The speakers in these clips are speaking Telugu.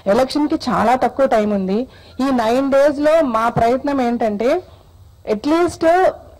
ఎలక్షన్ కి చాలా తక్కువ టైం ఉంది ఈ నైన్ డేస్ లో మా ప్రయత్నం ఏంటంటే అట్లీస్ట్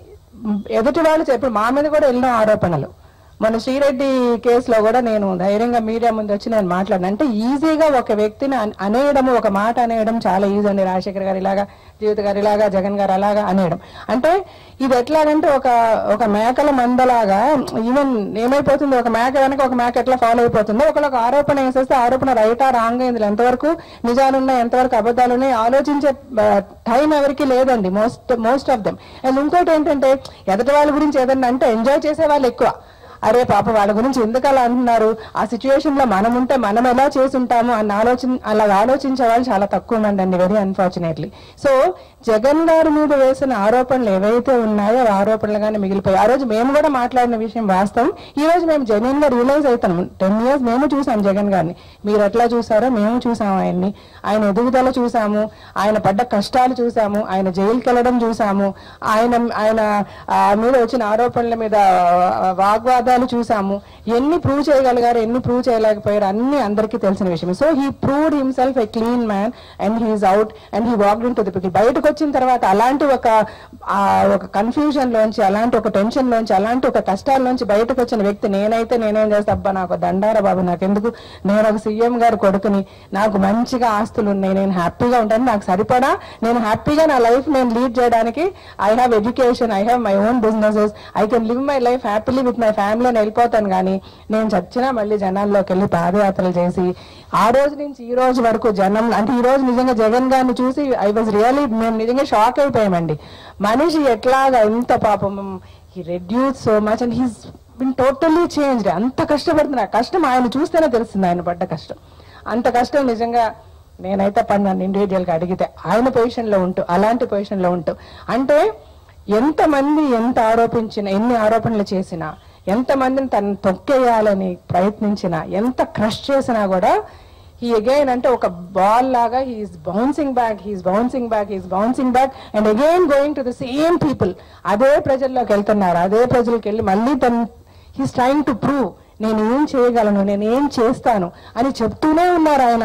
ఎదుటి వాళ్ళు చెప్పి మా మీద కూడా ఎన్నో ఆరోపణలు మన శ్రీరెడ్డి కేసులో కూడా నేను ధైర్యంగా మీడియా ముందు వచ్చి నేను మాట్లాడిన అంటే ఈజీగా ఒక వ్యక్తిని అన్- అనేయడము ఒక మాట అనేయడం చాలా ఈజీ అండి రాజశేఖర్ గారు ఇలాగా జీవిత గారు ఇలాగా జగన్ గారు అలాగా అనేయడం అంటే ఇది ఎట్లాగంటే ఒక ఒక మేకల మందలాగా ఈవెన్ ఏమైపోతుంది ఒక మేక వెనక ఒక మేక ఎట్లా ఫాలో అయిపోతుందో ఒకళ్ళకి ఆరోపణ వేసేస్తే ఆరోపణ రైటా రాంగ్ ఇందులో ఎంతవరకు నిజాలు ఉన్నాయి ఎంతవరకు అబద్ధాలు ఉన్నాయి ఆలోచించే టైం ఎవరికి లేదండి most most of them and ఇంకోటి ఏంటంటే ఎదటి వాళ్ళ గురించి ఏదన్నా అంటే ఎంజాయ్ చేసే వాళ్ళు ఎక్కువ అరే పాప వాళ్ళ గురించి ఎందుకు అలా అంటున్నారు ఆ సిచ్యువేషన్ లో మనం ఉంటే మనం ఎలా చేసి ఉంటాము అన్న ఆలోచన అలా ఆలోచించే వాళ్ళు చాలా తక్కువ మంది అండి వెరీ అన్ఫార్చునేట్లీ సో జగన్ గారి మీద వేసిన ఆరోపణలు ఏవైతే ఉన్నాయో ఆ ఆరోపణలుగానే మిగిలిపోయాయి ఆ రోజు మేము కూడా మాట్లాడిన విషయం వాస్తవం ఈ రోజు మేము జెన్యున్ గా రియలైజ్ అవుతాం టెన్ ఇయర్స్ మేము చూసాం జగన్ గారిని మీరు ఎట్లా చూసారో మేము చూసాం ఆయన్ని ఆయన ఎదుగుదల చూసాము ఆయన పడ్డ కష్టాలు చూసాము ఆయన జైలుకి వెళ్ళడం చూసాము ఆయన ఆయన ఆ, మీద వచ్చిన ఆరోపణల మీద ఆ, వాగ్వాదాలు చూసాము ఎన్ని ప్రూవ్ చేయగలిగారు ఎన్ని ప్రూవ్ చేయలేకపోయారు అన్ని అందరికీ తెలిసిన విషయం so he proved himself a clean man and he's out and he walked in to the people బయటకు వచ్చిన తర్వాత అలాంటి ఒక ఆ, ఒక కన్ఫ్యూజన్ లోంచి అలాంటి ఒక టెన్షన్ లోంచి అలాంటి ఒక కష్టాల నుంచి బయటకు వచ్చిన వ్యక్తి నేనైతే నేనేం చేస్తా అబ్బా నాకు దండారా బాబు నాకెందుకు నేను ఒక సీఎం గారి కొడుకుని నాకు మంచిగా ఆస్తులు ఉన్నాయి నేను హ్యాపీగా ఉంటాను నాకు సరిపడా నేను హ్యాపీగా నా లైఫ్ నేను లీడ్ చేయడానికి I have education I have my own businesses I can live my life happily with my family అని వెళ్ళిపోతాను కానీ నేను చచ్చినా మళ్ళీ జనాల్లోకి వెళ్ళి పాదయాత్రలు చేసి ఆ రోజు నుంచి ఈ రోజు వరకు జనం అంటే ఈ రోజు నిజంగా జగన్ గారిని చూసి ఐ వాజ్ రియలీ మేము నిజంగా షాక్ అయిపోయామండి మనిషి ఎట్లాగా ఇంత పాపం he reduce so much and he's been totally changed అంత కష్టపడుతున్నా కష్టం ఆయన చూస్తేనే తెలుస్తుంది ఆయన పడ్డ కష్టం అంత కష్టం నిజంగా నేనైతే పడినాను ఇండివిజువల్ గా అడిగితే ఆయన పొజిషన్ లో ఉంటూ అలాంటి పొజిషన్ లో ఉంటూ అంటే ఎంతమంది ఎంత ఆరోపించిన ఎన్ని ఆరోపణలు చేసినా ఎంతమందిని తను తొక్కేయాలని ప్రయత్నించినా ఎంత క్రష్ చేసినా కూడా ఈ అగైన్ అంటే ఒక బాల్ లాగా he's bouncing back he's bouncing back he's bouncing back and again going to the same people అదే ప్రజల్లోకి వెళ్తున్నారు అదే ప్రజలకు వెళ్ళి మళ్ళీ తను హీస్ ట్రైంగ్ టు ప్రూవ్ నేను ఏం చేయగలను నేను ఏం చేస్తాను అని చెప్తూనే ఉన్నారు ఆయన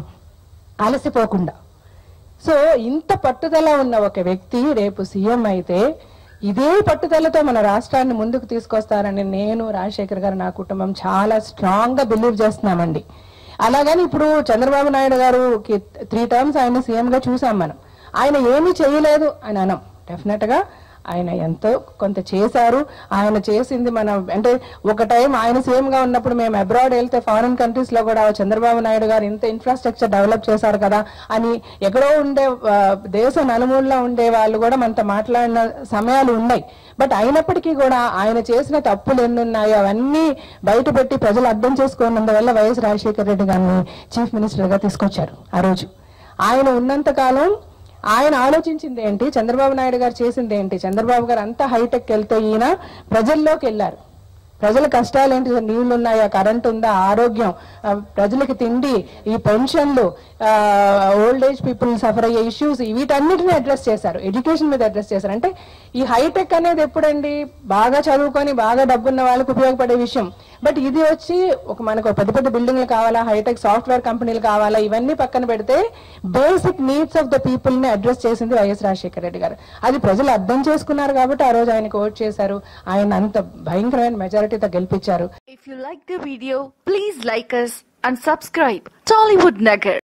అలసిపోకుండా సో ఇంత పట్టుదల ఉన్న ఒక వ్యక్తి రేపు సీఎం అయితే ఇదే పట్టుదలతో మన రాష్ట్రాన్ని ముందుకు తీసుకొస్తారని నేను రాజశేఖర్ గారు నా కుటుంబం చాలా స్ట్రాంగ్ గా బిలీవ్ చేస్తున్నామండి అలాగని ఇప్పుడు చంద్రబాబు నాయుడు గారు త్రీ టర్మ్స్ ఆయన సీఎం గా చూసాం మనం ఆయన ఏమీ చేయలేదు అని అనం డెఫినెట్ గా ఆయన ఎంతో కొంత చేశారు ఆయన చేసింది మనం అంటే ఒక టైం ఆయన సీఎం గా ఉన్నప్పుడు మేము అబ్రాడ్ వెళ్తే ఫారిన్ కంట్రీస్ లో కూడా చంద్రబాబు నాయుడు గారు ఇంత ఇన్ఫ్రాస్ట్రక్చర్ డెవలప్ చేశారు కదా అని ఎక్కడో ఉండే ఆ, దేశ నలుమూలలో ఉండే వాళ్ళు కూడా మనతో మాట్లాడిన సమయాలు ఉన్నాయి బట్ అయినప్పటికీ కూడా ఆయన చేసిన తప్పులు ఎన్ని ఉన్నాయో అవన్నీ బయటపెట్టి ప్రజలు అర్థం చేసుకున్నందువల్ల వైఎస్ రాజశేఖర రెడ్డి గారిని చీఫ్ మినిస్టర్ గా తీసుకొచ్చారు ఆ రోజు ఆయన ఉన్నంత కాలం ఆయన ఆలోచించింది ఏంటి చంద్రబాబు నాయుడు గారు చేసింది ఏంటి చంద్రబాబు గారు అంతా హైటెక్ వెళ్తే ఈయన ప్రజల్లోకి వెళ్ళారు ప్రజల కష్టాలు ఏంటి నీళ్లు ఉన్నాయా కరెంట్ ఉందా ఆరోగ్యం ఆ, ప్రజలకి తిండి ఈ పెన్షన్లు ఓల్డ్ ఏజ్ పీపుల్ సఫర్ అయ్యే ఇష్యూస్ వీటన్నిటిని అడ్రస్ చేశారు ఎడ్యుకేషన్ మీద అడ్రస్ చేశారు అంటే ఈ హైటెక్ అనేది ఎప్పుడండి బాగా చదువుకొని బాగా డబ్బున్న వాళ్ళకి ఉపయోగపడే విషయం బట్ ఇది వచ్చి ఒక మనకు ఒక పెద్ద పెద్ద బిల్డింగ్లు కావాలా హైటెక్ సాఫ్ట్వేర్ కంపెనీలు కావాలా ఇవన్నీ పక్కన పెడితే basic needs of the people ని అడ్రస్ చేసింది వైఎస్ రాజశేఖర రెడ్డి గారు అది ప్రజలు అర్థం చేసుకున్నారు కాబట్టి ఆ రోజు ఆయనకు ఓట్ చేశారు ఆయన అంత భయంకరమైన మెజారిటీతో గెలిపించారు If you like the video, please like us and subscribe. Tollywood Nagar.